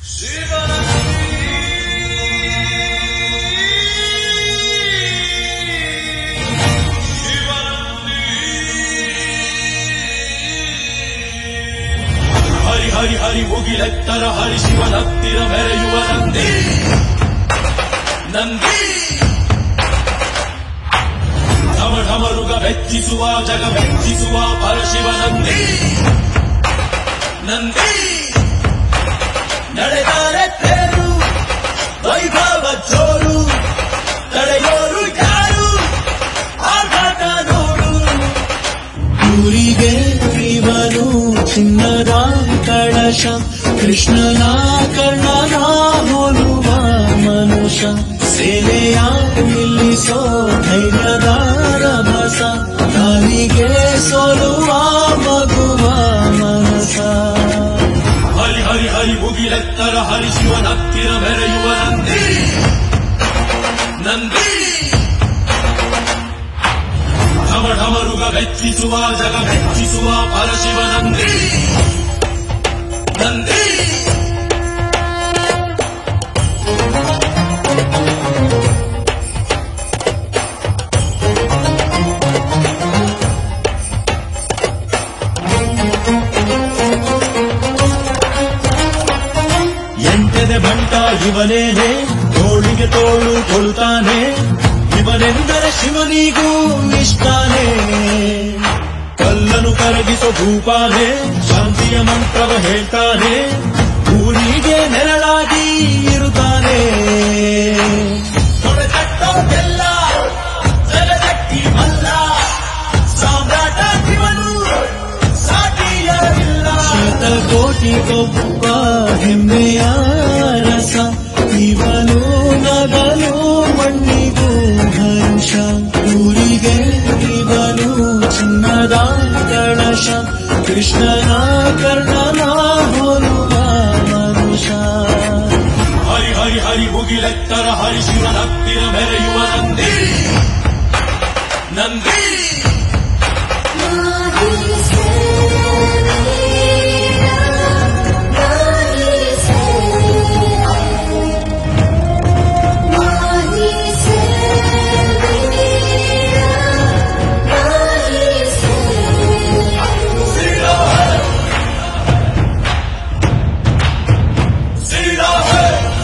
ಹರಿ ಹರಿ ಹರಿ ಮುಗಿಲೆತ್ತರ ಹರಿ ಶಿವನತ್ತಿರ ಮೆರೆಯುವ ನಂದಿ ನಂದಿ ಢಮ ಢಮರುಗ ಮೆಚ್ಚಿಸುವ ಜಗ ಮೆಚ್ಚಿಸುವ ಪರಶಿವ ನಂದಿ ನಂದಿ ನಡೆದರೆ ತೇರು ವೈಭವ ಜೋರು ತಡೆಯೋರು ಯಾರು ಆಘಾತ ನೋಡು ಊರಿಗೆ ಇವನು ಚಿನ್ನದ ಕಳಶ ಕೃಷ್ಣನ ಕರ್ಣನ ಹೋಲುವ ಮನುಷ್ಯ ಸೇನೆಯ ನಿಲ್ಲಿಸೋ ಧೈರ್ಯದ ರಭಸ ಕಾಲಿಗೆ ಸೋಲುವ ಮಗುವ ಮನಸ ಹರಿ ಹರಿ ಹರಿ ಮುಗಿಲೆತ್ತರ ಹರಿ ಶಿವನತ್ತಿರ ಮೆರೆಯುವ ನಂದಿ ನಂದಿ ಢಮ ಢಮರುಗ ಮೆಚ್ಚಿಸುವ ಜಗ ಮೆಚ್ಚಿಸುವ ಪರಶಿವ ನಂದಿ ನಂದಿ ಎಂಟನೆ ಬಂಟ ಇವನೇನೆ ತೋಳಿಗೆ ತೋಳು ಕೊಡುತ್ತಾನೆ ಇವನೆಂದರೆ ಶಿವನಿಗೂ ಇಷ್ಟಾನೆ ಕಲ್ಲನು ಕರಗಿಸೋ ಭೂಪಾನೆ ಶಾಂತಿಯ ಮಂತ್ರವ ಹೇಳ್ತಾನೆ ಊರಿಗೆ ನೆರಳಾಗಿ ಇರುತ್ತಾನೆ ತೊಡೆತಟ್ಟೋದೆಲ್ಲ ಜಗದಕ್ಕಿ ಮಲ್ಲ ಸಾಮ್ರಾಟ ಇವನು ಸಾಟಿಯಾರಿಲ್ಲ ಶತಕೋಟಿಗೊಬ್ಬ ಹೆಮ್ಮೆಯ ರಸ ಇವನು ನಗಲು ಮಣ್ಣಿಗೂ ಹರ್ಷ ಊರಿಗೆ ಇವನು ಚಿನ್ನದ ಕಳಶ ಕೃಷ್ಣನ ಕರ್ಣನ ಹೋಲುವ ಮನುಷ್ಯ ಹರಿ ಹರಿ ಹರಿ ಮುಗಿಲೆತ್ತರ ಹರಿ ಶಿವನತ್ತಿರ ಮೆರೆಯುವ ನಂದಿ ನಂದಿ ಸೀರಾ ಹೇ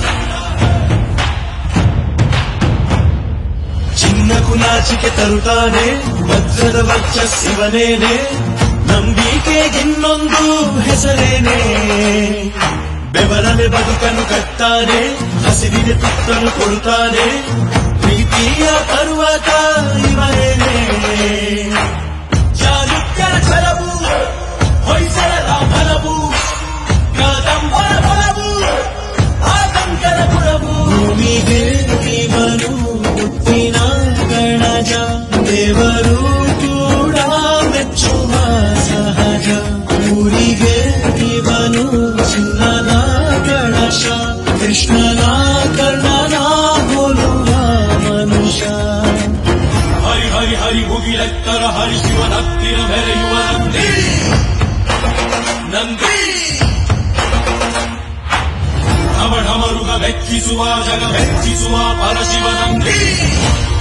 ಚಿನ್ನಕು ನಾಚಿಕೆ ತರುತ್ತಾನೆ ವಜ್ರದ ವರ್ಚಸ್ಸಿವನೇನೆ ನಂಬಿಕೆಗಿನ್ನೊಂದು ಹೆಸರೇನೆ ಬೆವರಲೆ ಬದುಕನ್ನು ಕಟ್ತಾನೆ ಹಸಿರಿಗೆ ತುತ್ತನ್ನು ಕೊಡುತ್ತಾನೆ ಪ್ರೀತಿಯ ಪರ್ವತ ಇವನೇನೆ ಚಾಲುಕ್ಯರ ಛಲವು ಹೊಯ್ಸಳರ ಬಲವು ಕಾದಂಬರ ಬಲವು ಆತಂಕದ ಗುಣವು ಭೂಮಿಗೆ ಇವನು ಮುತ್ತಿನ ಗಣಜ ದೇವರು ಕೂಡ ಮೆಚ್ಚುವ ಸಹಜ ಊರಿಗೆ ಇವನು ಚಿನ್ನದ ಗಣಶ ಕೃಷ್ಣನ ಕರ್ಣನ ಹೋಲುವ ಮನುಷ್ಯ ಹರಿ ಹರಿ ಹರಿ ಮುಗಿಲೆತ್ತರ ಹರಿ ಶಿವನತ್ತಿರ ಮೆರೆಯುವ ನಂದಿ ನಂದಿ ಢಮ ಢಮರುಗ ಮೆಚ್ಚಿಸುವ ಜಗ ಮೆಚ್ಚಿಸುವ ಪರಶಿವ ನಂದಿ